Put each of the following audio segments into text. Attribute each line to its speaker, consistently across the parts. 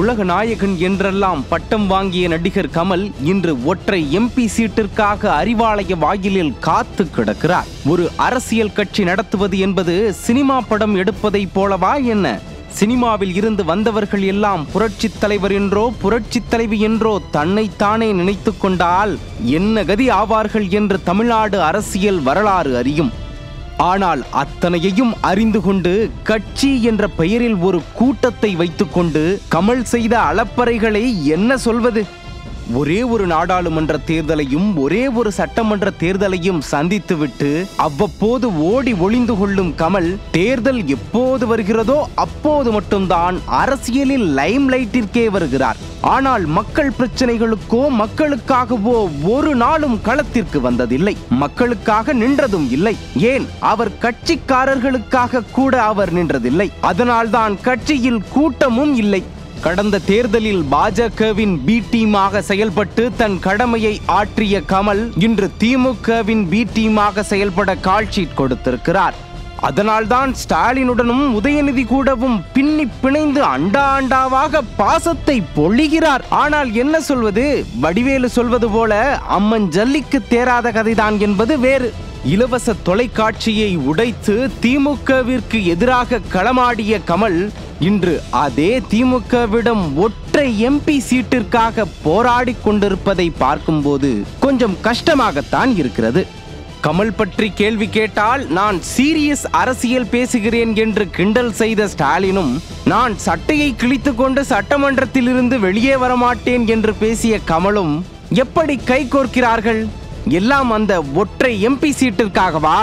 Speaker 1: உலக நாயகன் என்றெல்லாம் பட்டம் வாங்கிய நடிகர் கமல் இன்று ஒற்றை எம்பி சீட்டிற்காக அறிவாலய வாயிலில் காத்து கிடக்கிறார் ஒரு அரசியல் கட்சி நடத்துவது என்பது சினிமா படம் எடுப்பதைப் போலவா என்ன சினிமாவில் இருந்து வந்தவர்கள் எல்லாம் புரட்சித் தலைவர் என்றோ புரட்சித் தலைவி என்றோ தன்னைத்தானே நினைத்து கொண்டால் என்ன கதி ஆவார்கள் என்று தமிழ்நாடு அரசியல் வரலாறு அறியும் ஆனால் அத்தனையையும் அறிந்து கொண்டு கட்சி என்ற பெயரில் ஒரு கூட்டத்தை வைத்துக்கொண்டு கமல் செய்த அளப்பறைகளை என்ன சொல்வது ஒரே ஒரு நாடாளுமன்ற தேர்தலையும் ஒரே ஒரு சட்டமன்ற தேர்தலையும் சந்தித்துவிட்டு அவ்வப்போது ஓடி ஒளிந்து கொள்ளும் கமல் தேர்தல் எப்போது வருகிறதோ அப்போது மட்டும்தான் அரசியலில் லைம் லைட்டிற்கே வருகிறார் ஆனால் மக்கள் பிரச்சனைகளுக்கோ மக்களுக்காகவோ ஒரு நாளும் களத்திற்கு வந்ததில்லை மக்களுக்காக நின்றதும் இல்லை ஏன் அவர் கட்சிக்காரர்களுக்காக கூட அவர் நின்றதில்லை அதனால்தான் கட்சியில் கூட்டமும் இல்லை கடந்த தேர்தலில் பாஜகவின் பி டீமாக செயல்பட்டு தன் கடமையை ஆற்றிய கமல் இன்று திமுகவின் பி டீமாக செயல்பட கால்ஷீட் கொடுத்திருக்கிறார் அதனால்தான் ஸ்டாலினுடனும் உதயநிதி கூடவும் பின்னி பிணைந்து அண்டா அண்டாவாக பாசத்தை பொழிகிறார் ஆனால் என்ன சொல்வது வடிவேலு சொல்வது போல அம்மன் ஜல்லிக்கு தேராத கதைதான் என்பது வேறு இலவச தொலைக்காட்சியை உடைத்து திமுகவிற்கு எதிராக களமாடிய கமல் இன்று அதே திமுகவிடம் ஒற்றை எம்பி சீட்டிற்காக போராடி கொண்டிருப்பதை பார்க்கும்போது கொஞ்சம் கஷ்டமாகத்தான் இருக்கிறது கமல் பற்றி கேள்வி கேட்டால் நான் சீரியஸ் அரசியல் பேசுகிறேன் என்று கிண்டல் செய்த ஸ்டாலினும் நான் சட்டையை கிழித்துக்கொண்டு சட்டமன்றத்திலிருந்து வெளியே வரமாட்டேன் என்று பேசிய கமலும் எப்படி கை கோர்க்கிறார்கள் எல்லாம் அந்த ஒற்றை எம்பி சீட்டிற்காகவா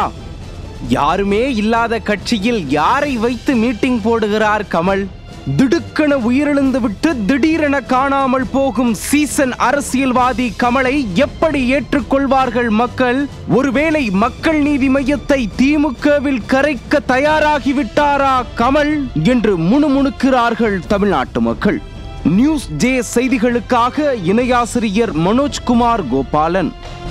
Speaker 1: யாருமே இல்லாத கட்சியில் யாரை வைத்து மீட்டிங் போடுகிறார் கமல் திடுக்கென உயிரிழந்து விட்டு திடீரென காணாமல் போகும் சீசன் அரசியல்வாதி கமலை எப்படி ஏற்றுக்கொள்வார்கள் மக்கள் ஒருவேளை மக்கள் நீதி மையத்தை திமுகவில் கரைக்க தயாராகிவிட்டாரா கமல் என்று முணுமுணுக்கிறார்கள் தமிழ்நாட்டு மக்கள் நியூஸ் ஜே செய்திகளுக்காக இணையாசிரியர் மனோஜ்குமார் கோபாலன்